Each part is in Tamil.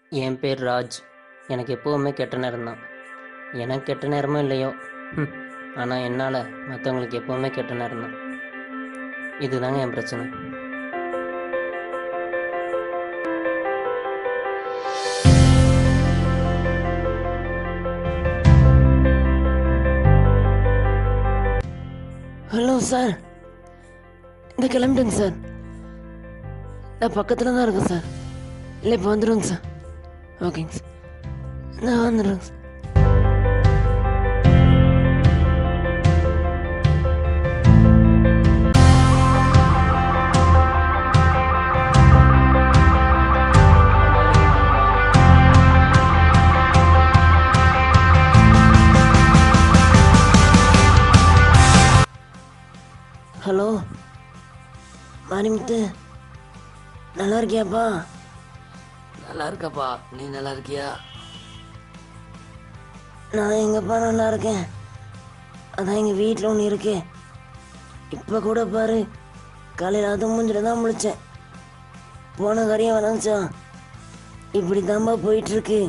என் பேர் ராஜ் எனக்கு எப்போவுமே கெட்ட நேரம் தான் எனக்கு கெட்ட நேரமோ இல்லையோ ம் ஆனால் என்னால் மற்றவங்களுக்கு எப்போவுமே கெட்ட நேரம் தான் இதுதாங்க என் பிரச்சனை ஹலோ சார் இந்த கிளம்பிட்டேங்க சார் நான் பக்கத்தில் தான் இருக்கேன் சார் இல்லை இப்போ வந்துடுங்க சார் ஓகேங்க சார் நான் வந்துடுறேங்க சார் ஹலோ மாரிமுத்து நல்லா இருக்கியாப்பா நல்லா இருக்கப்பா நீ நல்லா இருக்கியா நான் எங்கப்பா நல்லா இருக்கேன் அதான் எங்கள் வீட்டில் ஒன்று இருக்கு இப்போ கூட பாரு காலையில் அது மூஞ்சில தான் முழிச்சேன் போன காரியம் வளர்ந்துச்சா இப்படி தான்ப்பா போயிட்டுருக்கு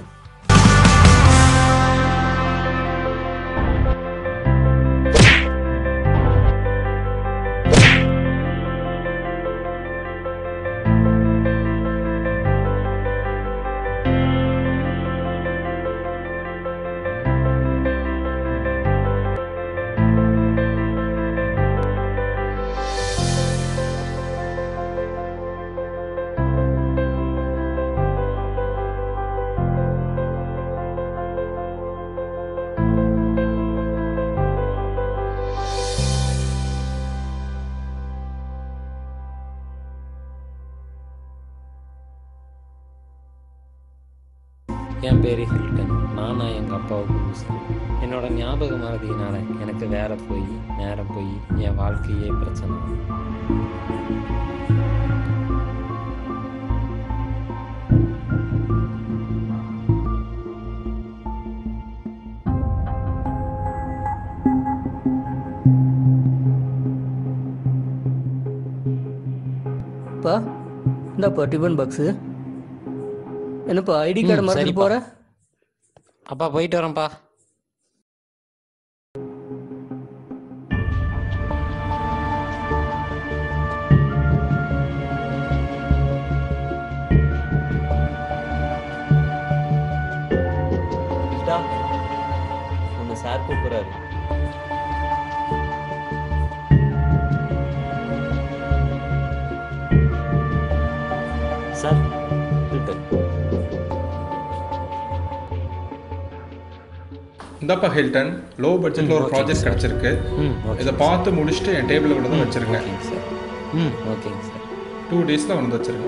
என் பேர் ஹில்டன் நானா எங்கள் அப்பாவுக்கு முஸ்லீம் என்னோட ஞாபக மறதியினால எனக்கு வேற போய் நேரம் போய் என் வாழ்க்கையே பிரச்சனை அப்பா இந்தாப்பா டிஃபன் பாக்ஸு என்னப்பா ஐடி கார்டு ம், மறந்துட்டு சரிப்பா. போற அப்பா போயிட்டு வரேன்ப்பா உன்னை சார் கூப்பிடுறாரு சார் ஹில்டன் இந்தப்பா ஹில்டன் லோ பட்ஜெட்டில் ஒரு okay, ப்ராஜெக்ட் sir. கிடச்சிருக்கு ம் ஓகே இதை பார்த்து முடிச்சுட்டு என் டேபிளில் கூட தான் வச்சுருங்க ஓகேங்க சார் ம் ஓகேங்க சார் டூ டேஸில் வந்து வச்சுருங்க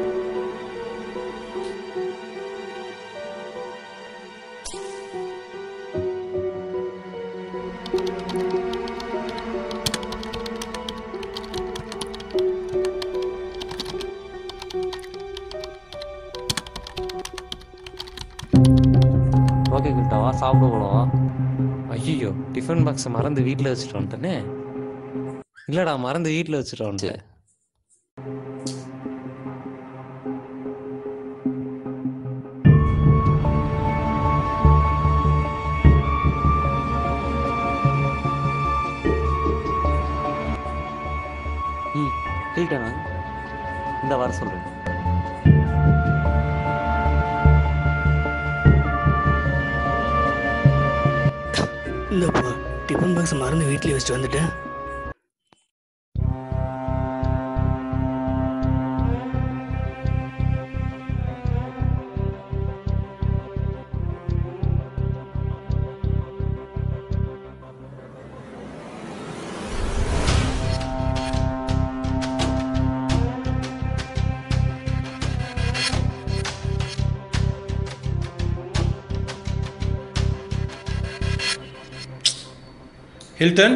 ஓகே கிட்ட வா சாப்பிட போகலாம் ஐயோ டிஃபன் பாக்ஸை மறந்து வீட்டில் வச்சுட்டு வந்துட்டேனே இல்லைடா மறந்து வீட்டில் வச்சுட்டு வந்துட்டேன் ம் ஹில்டனா இந்த வர சொல்கிறேன் இல்லப்பா டிஃபன் பாக்ஸ் மறந்து வீட்லயே வச்சுட்டு வந்துட்டேன் ஹில்டன்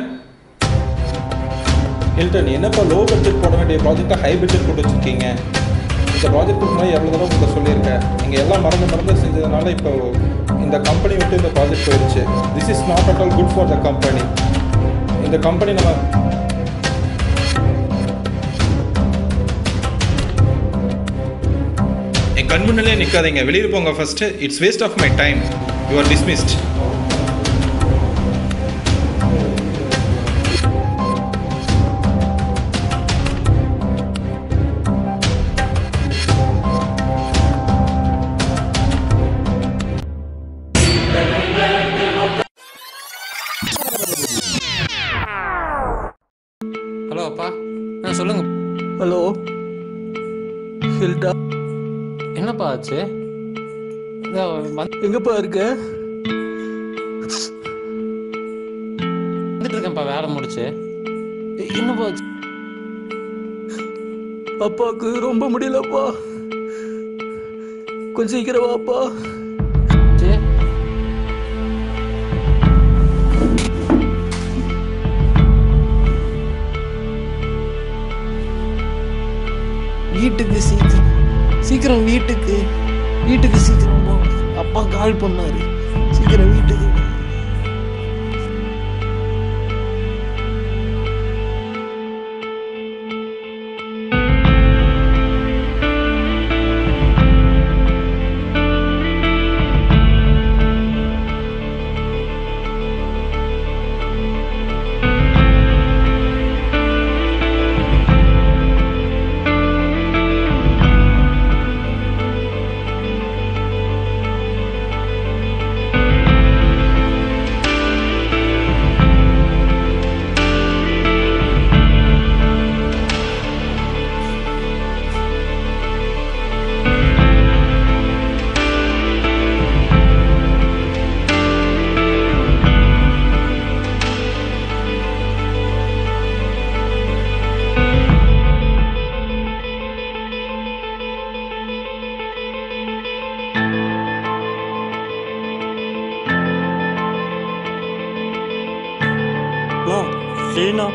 ஹில்டன் என்னப்பா லோ பட்ஜெட் போட வேண்டிய ப்ராஜெக்ட்டை ஹை பட்ஜெட் போட்டு வச்சுருக்கீங்க இந்த ப்ராஜெக்ட் முன்னாடி எவ்வளோ தடவை உங்களை சொல்லியிருக்கேன் நீங்கள் எல்லாம் மறந்து மறந்து செஞ்சதுனால இப்போ இந்த கம்பெனி விட்டு இந்த ப்ராஜெக்ட் போயிடுச்சு this is not at all good for the company இந்த கம்பெனி நம்ம எங்க கண் முன்னாலே நிற்காதீங்க வெளியே போங்க first it's waste of my time you are dismissed hello அப்பா ஆ சொல்லுங்க ஹலோ ஹில்டா என்னப்பா ஆச்சு இதோ வந்து- எங்கப்பா இருக்க வந்துட்டு இருக்கேன்ப்பா வேலை முடிச்சு எ- என்னப்பா ஆச்சு அப்பாவுக்கு ரொம்ப முடியலப்பா கொஞ்சம் சீக்கிரம் வாப்பா வீட்டுக்கு சீக்கிரம் சீக்கிரம் வீட்டுக்கு வீட்டுக்கு சீக்கிரம் வா. அப்பா கால் பண்ணாரு சீக்கிரம் வீட்டுக்கு வா. ஸ்ரீனா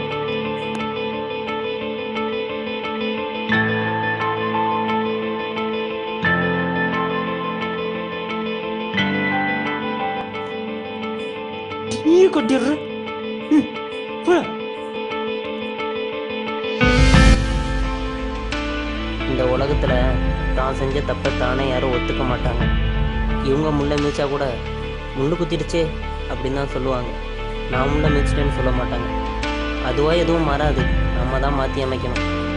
நீ கொட்டிடுற ம், போ. இந்த உலகத்தில் தான் செஞ்ச தப்பை தானே யாரும் ஒத்துக்க மாட்டாங்க இவங்க முள்ள மிதிச்சா கூட முள்ளு குத்திடுச்சே அப்படின்னு தான் சொல்லுவாங்க நான் முள்ள மிதிச்சிட்டேன்னு சொல்ல மாட்டாங்க அதுவாக எதுவும் மாறாது நம்ம தான் மாற்றி அமைக்கணும்